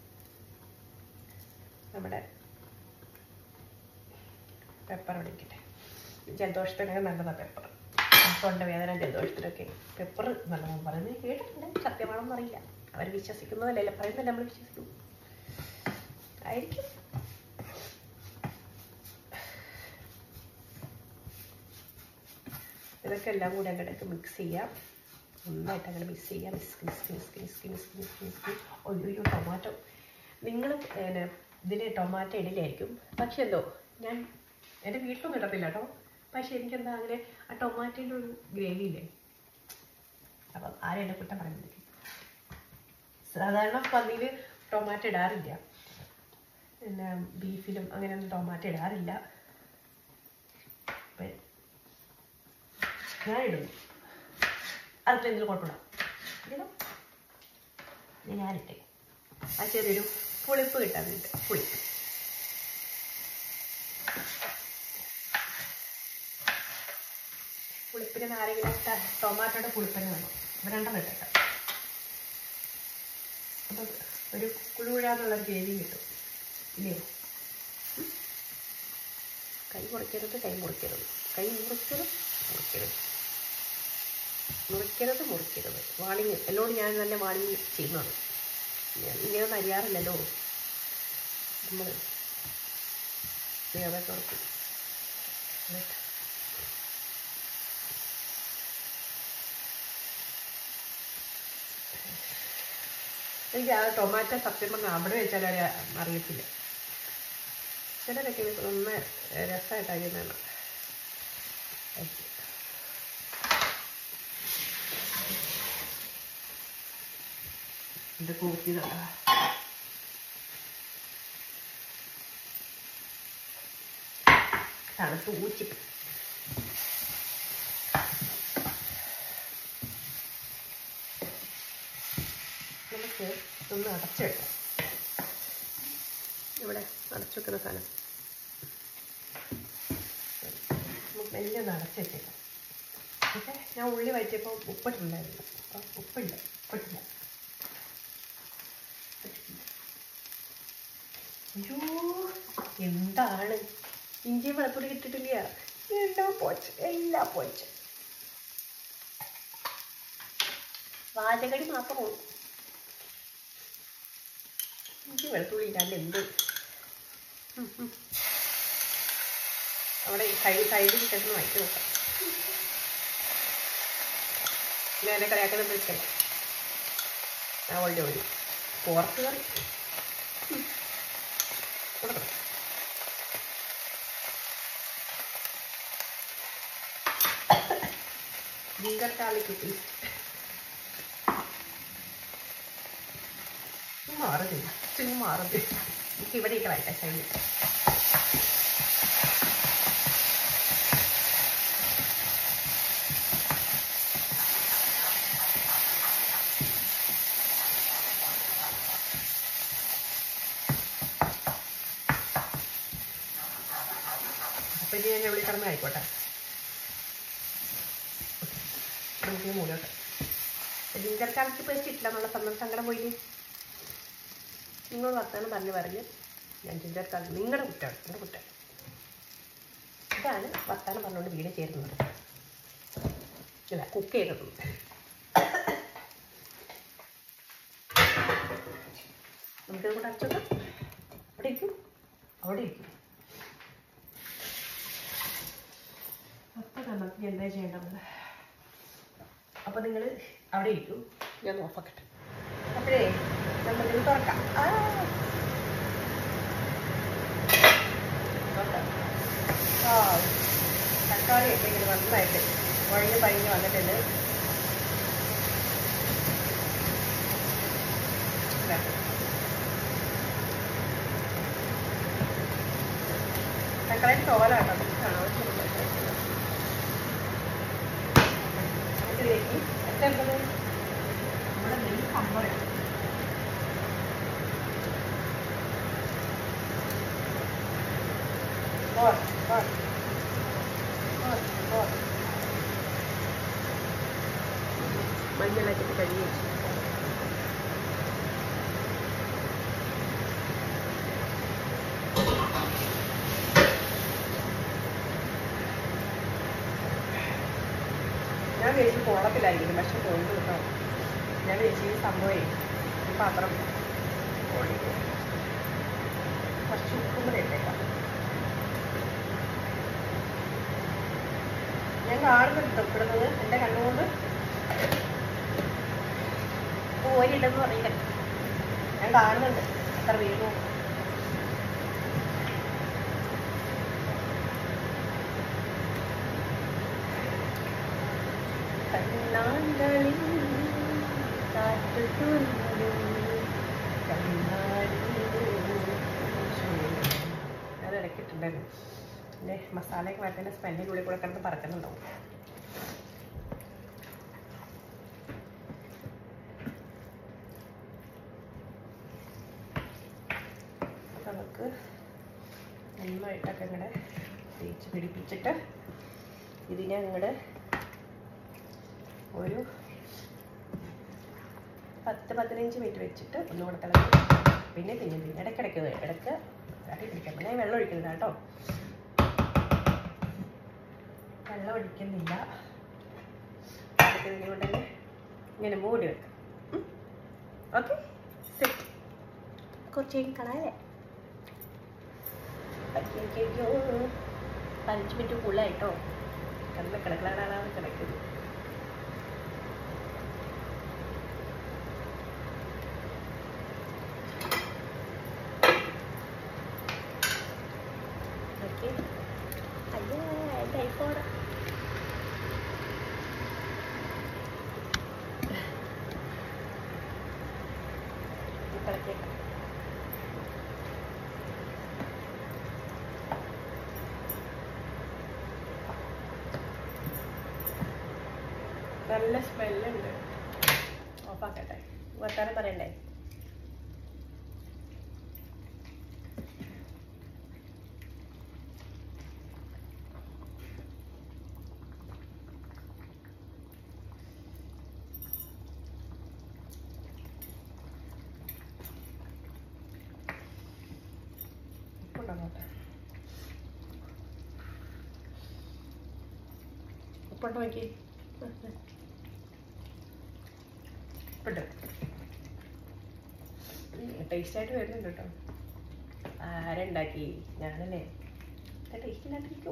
നമ്മുടെ പെപ്പർ ഒടിക്കട്ടെ ജലദോഷത്തിനൊക്കെ നല്ലതാണ് പെപ്പർ തൊണ്ടവേദന ജലദോഷത്തിനൊക്കെ പെപ്പർ നല്ലതെന്ന് പറയുന്നത് കേട്ടിട്ടുണ്ട് സത്യമാണെന്ന് അറിയില്ല അവർ വിശ്വസിക്കുന്നതല്ല പറയുന്നതല്ല നമ്മൾ വിശ്വസിക്കും ആയിരിക്കും ഇതൊക്കെ എല്ലാം കൂടി അങ്ങോട്ടേക്ക് മിക്സ് ചെയ്യാം നന്നായിട്ട് അങ്ങനെ മിക്സ് ചെയ്യാം മിസ്ക് മിസ്ക് മിസ്ക് മിസ്ക് മിസ്ക് മിസ്ക് മിസ്ക് ഒയ്യോ ടൊമാറ്റോ നിങ്ങൾ പിന്നെ ഇതിന് ടൊമാറ്റോ ഇടില്ലായിരിക്കും പക്ഷെ എന്തോ ഞാൻ എൻ്റെ വീട്ടിലൊന്നും ഇടത്തില്ല കേട്ടോ പക്ഷെ എനിക്കെന്താ അങ്ങനെ ആ ടൊമാറ്റോൻ്റെ ഒരു ഗ്രേവി ഇല്ലേ അപ്പം ആരും എന്നെ കുറ്റം പറയുന്നില്ല സാധാരണ പന്നിയിൽ ടൊമാറ്റോ ഇടാറില്ല പിന്നെ ബീഫിലും അങ്ങനെയൊന്നും ടൊമാറ്റോ ഇടാറില്ല അപ്പം ഞാൻ ഇടുന്നു അതിൽ എന്തെങ്കിലും കുഴപ്പമില്ല ഇടണം ഇത് ഞാനിട്ടേ ആ ചെറിയൊരു പുളിപ്പ് കിട്ടാൻ വേണ്ടി പുളിപ്പ് പുളിപ്പിന് നാരങ്ങ ടൊമാറ്റോയുടെ പുളിപ്പിന് വേണം ഇവ രണ്ടെണ്ണം ഇട്ടേക്കാം അപ്പം ഒരു കുഴുകുഴാന്നുള്ള ഗ്രേവിയും കിട്ടും ഇല്ലയോ ഉം. കൈ മുറിക്കരുത് കൈ മുറിക്കരുത് കൈ മുറിക്കരുത് മുറിക്കരുത് മുറിക്കരുത് മുറിക്കരുത് വാണിങ് എന്നോട് ഞാൻ നല്ല വാണിങ് ചെയ്യുന്നതാണ് ഞാൻ ഇങ്ങനെയൊന്നും അറിയാറില്ലല്ലോ നമ്മൾ അതൊക്കെ ഉറപ്പ് എനിക്ക് ആ ടൊമാറ്റോ സത്യം പറഞ്ഞാൽ അവിടെ വെച്ചാൽ അറിയത്തില്ല ചിലരൊക്കെ ഇത് നന്നായി രസമായിട്ട് അറിയുന്നതാണ് ഇത് കൂട്ടിയതാണ് തണുത്ത് ഊച്ചിട്ട് നമുക്ക് ഒന്ന് അടച്ചു വെക്കാം ഇവിടെ അടച്ചു വെക്കുന്ന സാധനം നമുക്ക് മെല്ലെ ഒന്ന് അടച്ചു വെച്ചേക്കാം ഓക്കെ ഞാൻ ഉള്ളി വഴറ്റിയപ്പോൾ ഉപ്പിട്ടുണ്ടായിരുന്നു അപ്പം ഉപ്പില്ല ഉപ്പിട്ടില്ല അയ്യോ എന്താണ് ഇഞ്ചി വെളുത്തുള്ളി ഇട്ടിട്ടില്ല എല്ലാം പോച്ച് എല്ലാം പോച്ച് വാചകടി മാത്രമേ ഇഞ്ചി വെളുത്തുള്ളി ഇല്ലാണ്ട് എന്ത് ഉം, ഉം. അവിടെ സൈഡ് സൈഡിൽ കിട്ടുന്ന വായിച്ചു നോക്കാം ഞാൻ എന്നെ കളിയാക്കുന്ന വിളിക്കല അവളുടെ ഒരു പുറത്ത് കറി ഉം. കൊടുക്കണം ജിഞ്ചർ ഗാർലിക് പേസ്റ്റ് മാറുന്നില്ല ഇച്ചിരി മാറുന്നില്ല എനിക്ക് ഇവിടെ ഇട്ട് വരട്ടെ സൈഡിൽ അപ്പൊ ഇനി ഞാൻ ഇവിടെ കിടന്ന് ആയിക്കോട്ടെ നമുക്ക് മൂലോട്ട് ജിഞ്ചർ ഗാർലിക് പേസ്റ്റ് ഇട്ടില്ല എന്നുള്ള സന്തോഷം സങ്കടം പോയിട്ട് നിങ്ങൾ വർത്തമാനം പറഞ്ഞ് പറഞ്ഞ് ഞാൻ ജിഞ്ചർ ഗാർലിക് നിങ്ങളുടെ കുറ്റമാണ് എൻ്റെ കുറ്റം ഇതാണ് വർത്തമാനം പറഞ്ഞുകൊണ്ട് വീട് ചേരുന്നത് ഇല്ല കുക്ക് ചെയ്തത് നമുക്കിത് കൂടെ അടച്ചോക്കാം അവിടെ ഇരിക്കും അവിടെ ഇരിക്കും അപ്പം നമുക്ക് എന്താ ചെയ്യേണ്ടത് അപ്പോൾ നിങ്ങൾ അവിടെ ഇരിക്കും ഞാൻ ഓഫാക്കട്ടെ അപ്പോഴേ നമുക്കിത് തുറക്കാം ആ തുറക്കാം. ആ തക്കാളിയൊക്കെ ഇങ്ങനെ നന്നായിട്ട് ഉഴഞ്ഞ് പഴിഞ്ഞ് വന്നിട്ടുണ്ട് ഇതാ. തക്കാളി തോലാട്ടോ നമുക്ക് ആവശ്യമുള്ള നമുക്കിതിലേക്ക് എത്ര നമ്മുടെ നെയ്യ് കമ്പറയാണ് Por, por. Por, por. മഞ്ഞളൊക്കെ കഴുകി വെച്ചു വിചാരിച്ചു കോളത്തിലായിരിക്കും പക്ഷെ പോയിട്ട് കേട്ടോ ഞാൻ വിചാരിച്ചു ഈ സംഭവമേ ഈ പാത്രം ഓടിക്കും കുറച്ച് ഉപ്പും കൂടെ ഇട്ടേക്കാം ഞാൻ കാണുന്നുണ്ട് ഇടുന്നത് എൻ്റെ കണ്ണുകൊണ്ട് പോയിട്ടെന്ന് പറയില്ല ഞാൻ കാണുന്നുണ്ട് അത്ര വീണു കണ്ണാന്തളിൽ കാറ്റു തുള്ളും അത് ഇടയ്ക്കിട്ടുണ്ടായിരുന്നു പിന്നെ മസാലയൊക്കെ മാറ്റുന്ന സ്മെല്ലിൻ്റെ ഉള്ളിൽ കൂടെ കിടന്ന് പറക്കുന്നുണ്ടാവും അപ്പം നമുക്ക് നന്നായിട്ടൊക്കെ ഇങ്ങനെ തേച്ച് പിടിപ്പിച്ചിട്ട് ഇതിനെ അങ്ങോട്ട് ഒരു പത്ത് പതിനഞ്ച് മിനിറ്റ് വെച്ചിട്ട് ഒന്നുകൂടെ തിളച്ച് പിന്നെ പിന്നെ പിന്നെ ഇടയ്ക്കിടയ്ക്ക് ഇടയ്ക്ക് അടി പിടിക്കാൻ പിന്നെ വെള്ളം ഒഴിക്കുന്നില്ല കേട്ടോ വെള്ളം ഒഴിക്കുന്നില്ല ഇതിനെ കൊണ്ട് തന്നെ ഇങ്ങനെ മൂടി വെക്കാം ഓക്കെ സെറ്റ് കുറച്ച് കഴിഞ്ഞ് കളയല്ലേ അയ്യോ പതിനഞ്ച് മിനിറ്റ് കൂടുതലായിട്ടോ കണ്ട കിടക്കലാണ് കിടക്കുന്നത് ഓക്കെ അയ്യോ എൻ്റെ ഐഫോൺ കളിക്കേക്കാം നല്ല സ്മെല്ലുണ്ട് ഓഫാക്കട്ടെ വർത്താനം പറയണ്ടേ ഉപ്പുണ്ടോ നോട്ടെ ഉപ്പുണ്ടോ നോക്കി ഉപ്പുണ്ട് ടേസ്റ്റ് ആയിട്ട് വരുന്നുണ്ട് കേട്ടോ ആരുണ്ടാക്കി ഞാനല്ലേ ടേസ്റ്റ് ഇല്ലാണ്ടിരിക്കോ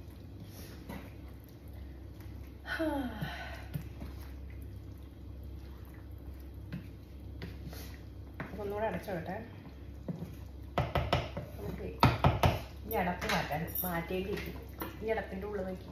ഒന്നുകൂടെ അടച്ചോട്ടെ നമുക്ക് ഈ അടപ്പ് മാറ്റാൻ മാറ്റേണ്ടിയിരിക്കും ഈ അടപ്പിൻ്റെ ഉള്ളിൽ നോക്കി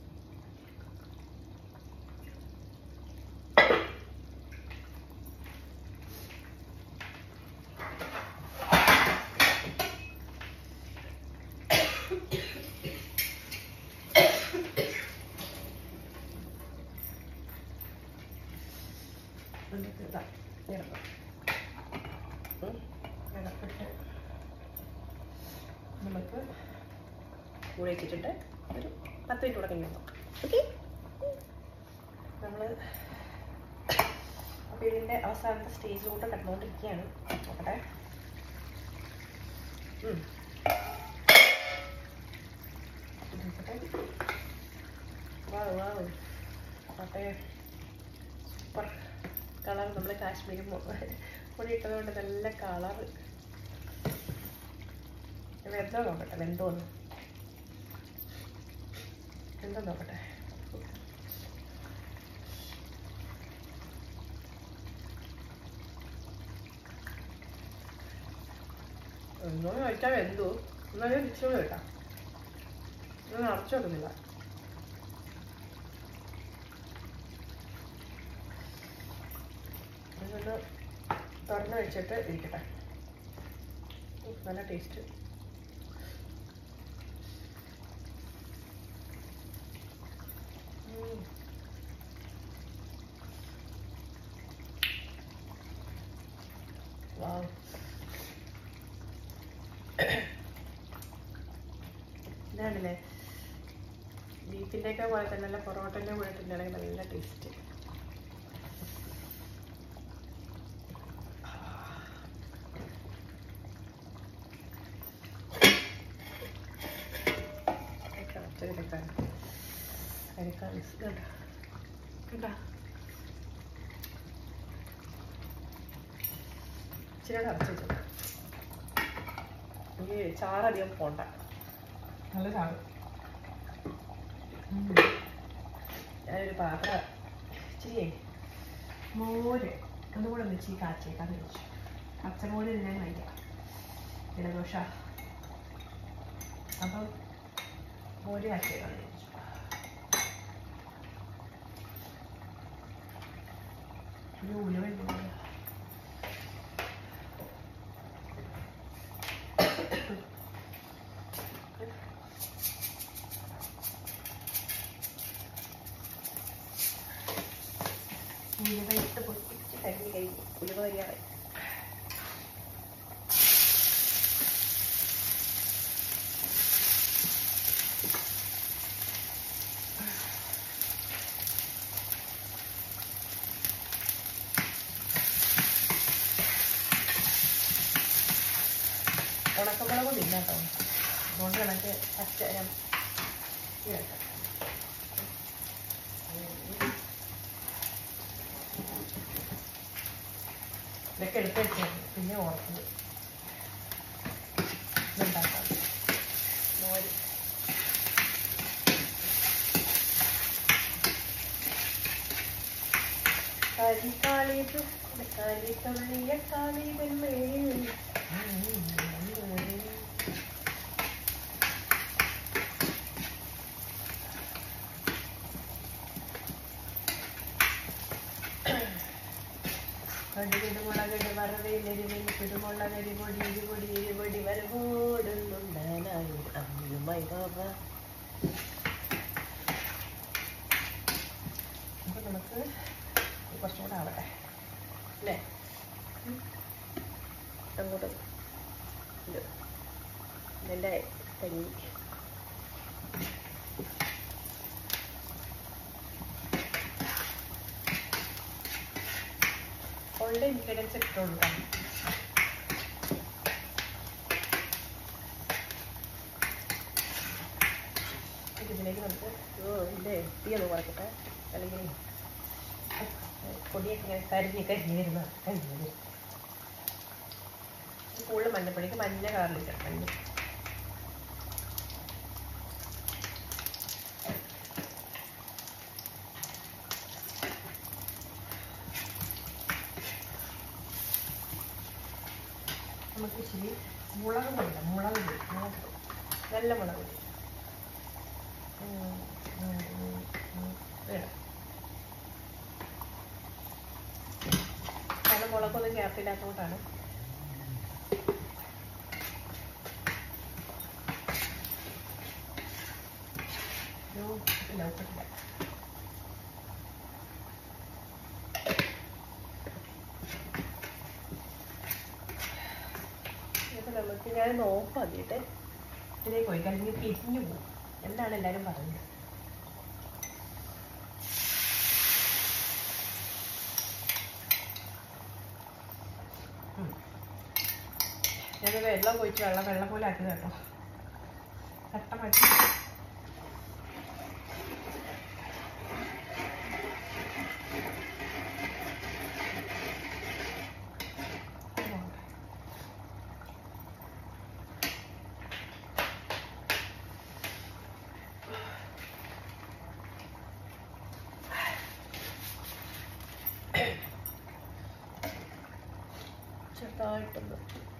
എന്നിട്ട് ഇതാ ഇടണം ഉം. ഇടപ്പിട്ട് നമുക്ക് കൂടെ വെച്ചിട്ട് ഒരു പത്ത് മിനിറ്റ് കൂടെ കഴിഞ്ഞു ഓക്കെ നമ്മൾ അപ്പോൾ ഇതിൻ്റെ അവസാനത്തെ സ്റ്റേജിലോട്ട് കടന്നുകൊണ്ടിരിക്കുകയാണ് നോക്കട്ടെ ഉം. നോക്കട്ടെ വാവ് വാവ് നോക്കട്ടെ സൂപ്പർ കളർ നമ്മൾ കാശ്മീരി പൊടി ഇട്ടതുകൊണ്ട് നല്ല കളറ് വെന്തോ നോക്കട്ടെ വെന്തോന്ന് വെന്തോ നോക്കട്ടെ ഒന്നും കഴിച്ചാൽ വെന്തു എന്നാലും തിരിച്ചോട് കേട്ടാ ഞാൻ അടച്ചു വെക്കുന്നില്ല ഇതൊന്ന് തുറന്ന് വെച്ചിട്ട് ഇരിക്കട്ടെ ഉം, നല്ല ടേസ്റ്റ് ഉം. വാവ് ഇതാണല്ലേ ബീഫിൻ്റെ ഒക്കെ പോലെ തന്നെ നല്ല പൊറോട്ടൻ്റെ കൂടെ തിന്നണമെങ്കിൽ നല്ല ടേസ്റ്റ് എടുക്കാൻ എടുക്കാൻ കേട്ടോ എന്താ ഇച്ചിരി അടച്ചു വെച്ചു എനിക്ക് ചാറധികം പോണ്ട നല്ല ചാറ് ഉം. ഞാനൊരു പാത്രം ഇച്ചിരി മോര് ഒന്നുകൂടെ ഒന്ന് ഇച്ചിരി കാച്ചേക്കാന്ന് വെച്ചു പച്ചമോര് തിന്നാൻ വയ്യ ഇടദോഷ അപ്പം മോര് കാച്ചേക്കാന്ന് വെച്ചു ഒരു ഉലുവ ഉലുവ ഇട്ട് പൊട്ടിച്ച് കഴിഞ്ഞ് കഴിഞ്ഞു ഉലുവ വരികയായി ഉണക്കമുളകും ഇല്ല കേട്ടോ അതുകൊണ്ട് കണക്ക് പച്ച ഞാൻ ഇത് കേട്ടോ ഇതൊക്കെ എടുത്ത് വെച്ചാൽ പിന്നെ ഓർക്കുന്നത് ഇതുണ്ടാക്കാം മോര് കളി കാളിത് കളി തുള്ളിയ കാളിതന്മേൽ കടുകിടുമുളകട് വറവയിലരുവിൽ കുരുമുളകരി പൊടി ഇരുപൊടി ഇരുപൊടി വരവോടുന്നുണ്ടാനായി അമ്മയുമായി ബാബ അപ്പൊ നമുക്ക് കുറച്ചും കൂടെ ആവട്ടെ അല്ലേ ഉം. അങ്ങോട്ട് ഇത് ഇതിൻ്റെ കഞ്ഞി ഉള്ള ഇൻഗ്രീഡിയൻസ് ഇട്ട് കൊടുക്കാം ഇതിലേക്ക് നമുക്ക് ഓ ഇതിൻ്റെ തീയൊന്ന് കുറയ്ക്കട്ടെ അല്ലെങ്കിൽ പൊടിയൊക്കെ ഇങ്ങനെ കരിഞ്ഞ് കരിഞ്ഞ് വരുന്ന കരിഞ്ഞ് വരും കൂടുതൽ മഞ്ഞപ്പൊടിക്ക് മഞ്ഞ കളറിൽ മഞ്ഞ നമുക്ക് ഇച്ചിരി മുളക് പൊടിയില്ല മുളക് പൊടി മുളക് പൊടി നല്ല മുളക് പൊടി ഉം, ഉം, ഉം, ഉം. വേണം കാരണം മുളകൊന്നും ചേർത്തില്ലാത്തതുകൊണ്ടാണ് ഒരു ഇല്ല ഉപ്പിട്ടില്ല ഇപ്പൊ നമുക്ക് ഞാൻ നോക്കാം അതിട്ട് ഇതിലേക്ക് ഒഴിക്കാൻ അല്ലെങ്കിൽ പിരിഞ്ഞു പോകും എന്താണ് എല്ലാവരും പറയുന്നത് ഉം. ഞാൻ വെള്ളം ഒഴിച്ച് വെള്ളം വെള്ളം പോലെ ആക്കിയത് കേട്ടോ കട്ട മട്ടി ചെറുതായിട്ടൊന്ന്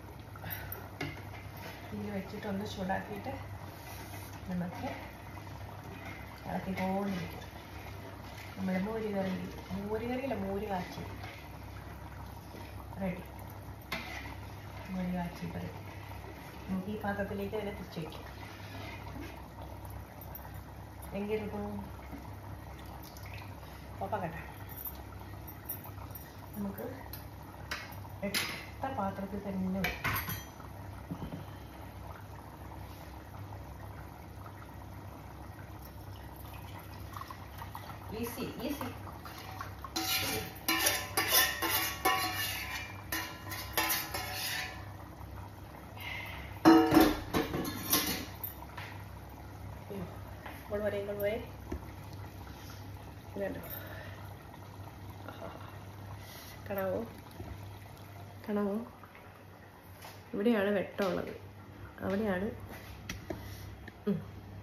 ഇതിൽ വെച്ചിട്ടൊന്ന് ചൂടാക്കിയിട്ട് നമുക്ക് ഇളക്കിക്കൊണ്ടിരിക്കും നമ്മൾ മോര് കറി മോര് കറിയില്ല മോര് കാച്ചി റെഡി മോര് കാച്ചി കറി നമുക്ക് ഈ പാത്രത്തിലേക്ക് അതിനെ തിരിച്ച് വയ്ക്കാം എങ്കിലും ഒപ്പം കേട്ടെ നമുക്ക് എടുത്ത പാത്രത്തിൽ തന്നെ വെക്കാം ഈസി ഈസി ഇങ്ങോട്ട് പോരെ ഇങ്ങോട്ട് പോരെ ഇതുണ്ടോ കാണാവോ കാണാവോ ഇവിടെയാണ് വെട്ടമുള്ളത് അവിടെയാണ് ഉം.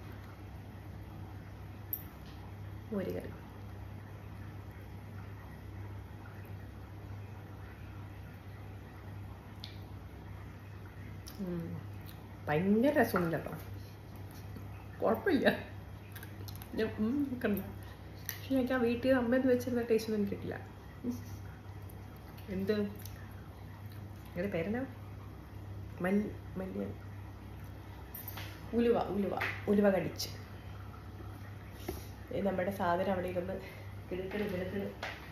മോര് കറി ഉം. ഭയങ്കര രസമുണ്ട് കേട്ടോ കുഴപ്പമില്ല ഞാൻ ഉം കണ്ട പക്ഷെ എനിക്ക് ആ വീട്ടിൽ അമ്മ വെച്ചിരുന്ന ടേസ്റ്റ് ഒന്നും എനിക്ക് കിട്ടില്ല ഉം. എന്ത് നിങ്ങളുടെ പേരെന്നാ മല്ലി മല്ലി ഉലുവ ഉലുവ ഉലുവ കടിച്ച് ഇത് നമ്മുടെ സാധനം അവിടെ ഇരുന്ന് കിടുക്കിട് കിടുക്കിട്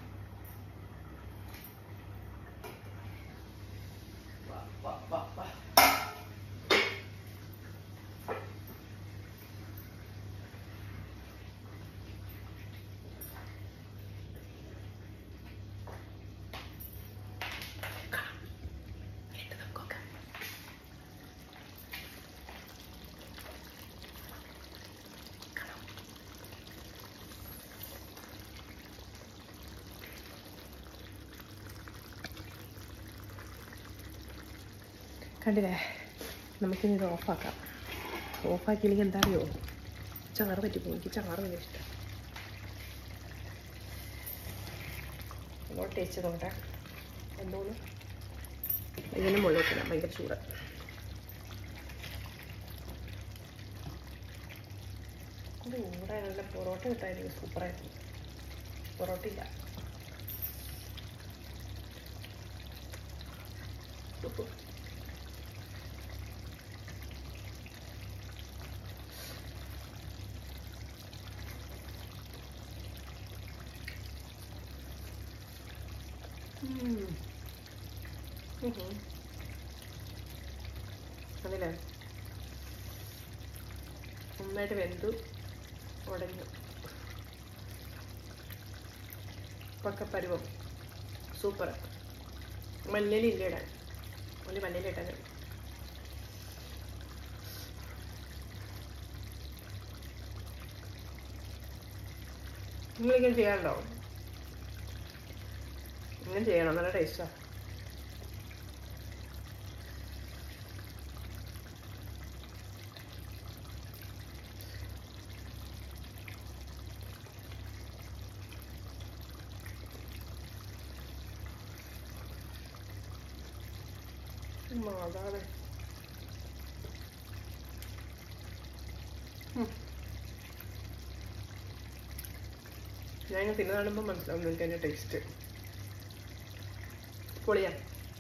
വാ, വാ, വാ, വാ. എടുത്ത് നോക്കാം കണ്ടില്ലേ നമുക്കിനി ഇത് ഓഫാക്കാം ഓഫാക്കിയില്ലെങ്കിൽ എന്താ അറിയോ ചാറ് പറ്റിപ്പോകും എനിക്ക് ചാറ് ഭയങ്കര ഇഷ്ടം അങ്ങോട്ട് ടേസ്റ്റ് നോക്കട്ടെ എന്തോന്ന് ഇതിന് മുകളിലോട്ടില്ല ഭയങ്കര ചൂട് ഇത് ഊടെ നല്ല പൊറോട്ട കിട്ടായിരുന്നു സൂപ്പറായിരുന്നു പൊറോട്ട ഇല്ല ഉപ്പ്. ഉം. ഉഹും. അതില്ലേ നന്നായിട്ട് വെന്തു ഉടഞ്ഞു പക്കപ്പരുവം സൂപ്പർ മല്ലിയില ഇല്ല ഇടാൻ ഒരു മല്ലിയില ഇട്ടാൽ മതി. നിങ്ങളിങ്ങനെ ചെയ്യാറുണ്ടോ ഇങ്ങനെ ചെയ്യണം നല്ല ടേസ്റ്റാണ് മാതാവേ ഉം. ഞാൻ തിന്നു കാണുമ്പോൾ മനസ്സിലാവും നിങ്ങൾക്ക് അതിൻ്റെ ടേസ്റ്റ് പൊളിയാ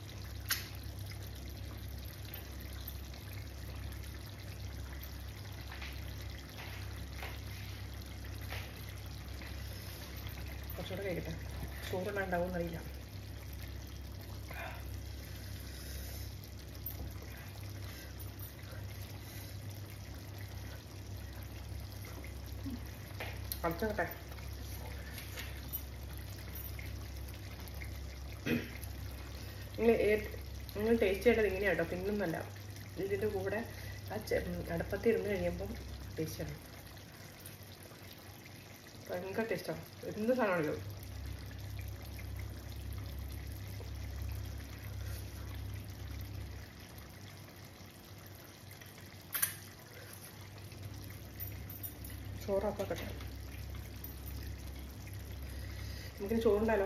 കുറച്ചുകൂടെ കഴിക്കട്ടെ ചോറെണ്ണം ഉണ്ടാവും എന്നറിയില്ല അടച്ചോട്ടെ നിങ്ങൾ നിങ്ങൾ ടേസ്റ്റ് ചെയ്യേണ്ടത് ഇങ്ങനെയാണ് കേട്ടോ പിന്നൊന്നല്ല ഇതിൻ്റെ കൂടെ ആ ചെ- ഉം, അടുപ്പത്ത് ഇരുന്ന് കഴിയുമ്പം ടേസ്റ്റ് ചെയ്യണം ഭയങ്കര ടേസ്റ്റാണ് എന്ത് സാധനമാണല്ലോ ചോറാപ്പാക്കട്ടെ നമുക്കിനി ചോറുണ്ടാലോ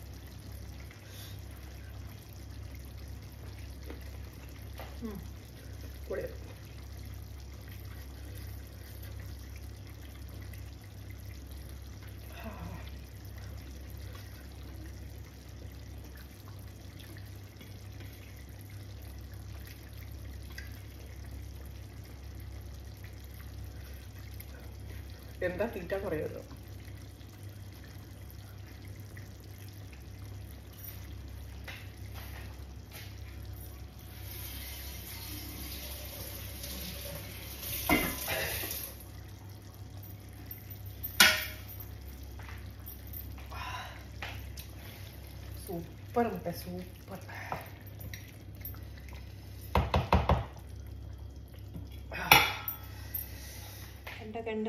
ഉം. പൊളിയാ. എന്താ തീറ്റ പറയുമല്ലോ സൂപ്പർ മുട്ട സൂപ്പർ കണ്ടോ കണ്ടോ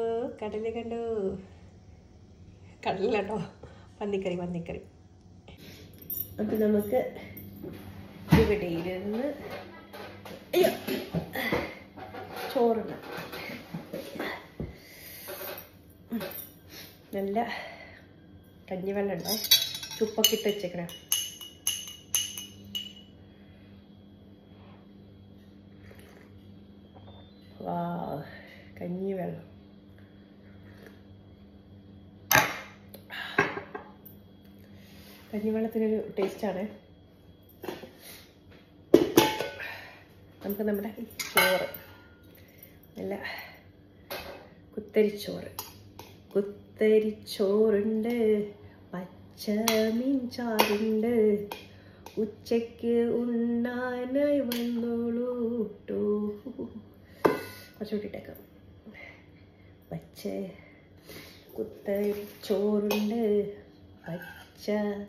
കടല് കണ്ടോ കടലല്ലോ പന്നിക്കറി പന്നിക്കറി അപ്പം നമുക്ക് ഇവിടെ ഇരുന്ന് അയ്യോ ചോറുണ്ട് നല്ല കഞ്ഞിവെള്ളം ഉണ്ടോ ചുപ്പൊക്കെ ഇട്ട് വെച്ചേക്കണേ വാ കഞ്ഞിവെള്ളം കഞ്ഞിവെള്ളത്തിനൊരു ടേസ്റ്റാണ് നമുക്ക് നമ്മുടെ ചോറ് നല്ല കുത്തരിച്ചോറ് കുത്തരിച്ചോറുണ്ട് പച്ചമീൻ ചാറുണ്ട് ഉച്ചയ്ക്ക് ഉണ്ണാനായി വന്നോളൂ ട്ടോ കുറച്ചുകൂട്ടിട്ടേക്കാം പച്ച കുത്തരിച്ചോറുണ്ട് പച്ച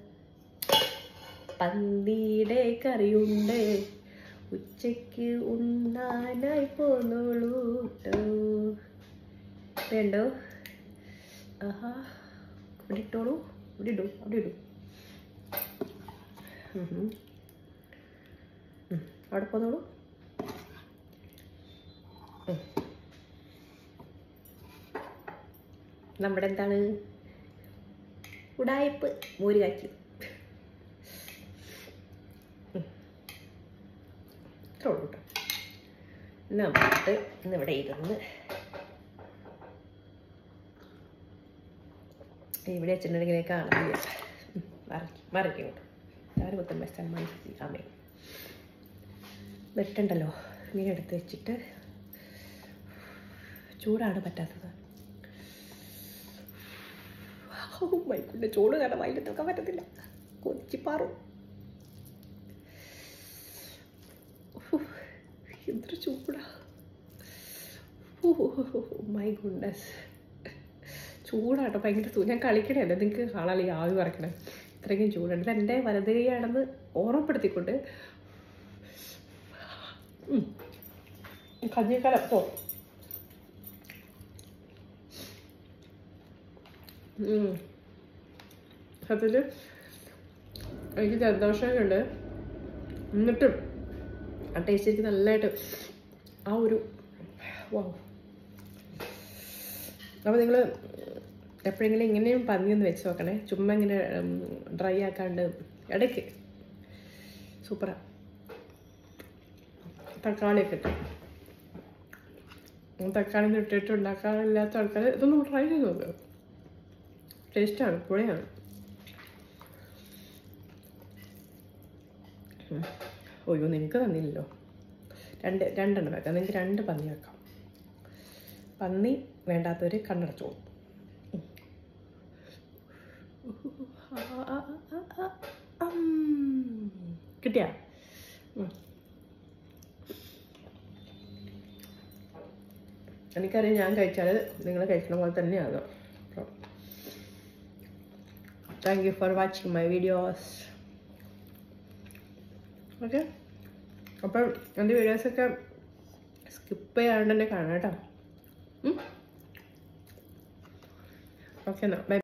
പന്തിയുടെ കറിയുണ്ട് ഉച്ചയ്ക്ക് ഉണ്ണാനായി പോന്നോളൂ ട്ടോ വേണ്ടോ ആഹാ ഇവിടെ ഇട്ടോളൂ ഇവിടെ ഇടൂ അവിടെ ഇടൂ ഉം ഉം. ഉം. അവിടെ പോന്നോളൂ ഉം. നമ്മുടെ എന്താണ് ഉടായ്പ് മോര് കാച്ചി ഇത്രേ ഉള്ളൂ കേട്ടോ നമുക്ക് ഇന്നിവിടെ ഇരുന്ന് ഇവിടെ വെച്ചിട്ടുണ്ടെങ്കിൽ കാണുന്നില്ല മറക്കി മറക്കും എല്ലാവരും മൊത്തം വെച്ചാൽ മനസ്സിലാമേ വെട്ടണ്ടല്ലോ ഇങ്ങനെ എടുത്ത് വെച്ചിട്ട് ചൂടാണ് പറ്റാത്തത് മൈക്കുണ്ട് ചൂട് കാരണം വൈകിട്ട് നിൽക്കാൻ പറ്റത്തില്ല കൊച്ചിപ്പാറും എന്തൊരു ചൂടാ മൈ ഗുഡ്നസ് ചൂടാട്ടോ ഭയങ്കര ചൂ ഞാൻ കളിക്കണല്ലോ നിങ്ങൾക്ക് കാണാൻ ഈ ആവി പറക്കണേ ഇത്രയ്ക്കും ചൂടുണ്ട് ഇത് എൻ്റെ വലത് കൈയാണെന്ന് ഓർമ്മപ്പെടുത്തിക്കൊണ്ട് ഉം. കഞ്ഞിക്കലം പോ സത്യത്തിൽ എനിക്ക് ജലദോഷമൊക്കെ ഉണ്ട് എന്നിട്ടും ആ ടേസ്റ്റ് എനിക്ക് നല്ലതായിട്ട് ആ ഒരു വാ അപ്പോൾ നിങ്ങൾ എപ്പോഴെങ്കിലും ഇങ്ങനെയും പന്നിയൊന്ന് വെച്ച് നോക്കണേ ചുമ്മാ ഇങ്ങനെ ഡ്രൈ ആക്കാണ്ട് ഇടയ്ക്ക് സൂപ്പറാ തക്കാളിയൊക്കെ ഇട്ട് തക്കാളി ഒന്നും ഇട്ടിട്ട് ഉണ്ടാക്കാനില്ലാത്ത ആൾക്കാർ ഇതൊന്നും ട്രൈ ചെയ്ത് നോക്കുക ടേസ്റ്റാണ് പൊളിയാണ് ഉം. അയ്യോ നിനക്ക് തന്നില്ലല്ലോ രണ്ട് രണ്ടെണ്ണം വെക്കാം നിങ്ങൾക്ക് രണ്ട് പന്നി വെക്കാം പന്നി വേണ്ടാത്തവർ കണ്ണടച്ചോളും ഉം. ആ, ആ, ആ, ആ, ആ. ഉം. കിട്ടിയാ ഉം. എനിക്കറിയാം ഞാൻ കഴിച്ചാൽ നിങ്ങൾ കഴിക്കണ പോലെ തന്നെയാണ് thank you for watching my videos okay അപ്പം എൻ്റെ വീഡിയോസൊക്കെ സ്കിപ്പ് ചെയ്യാണ്ട് തന്നെ കാണാം കേട്ടോ ഓക്കെ എന്നാൽ ബൈ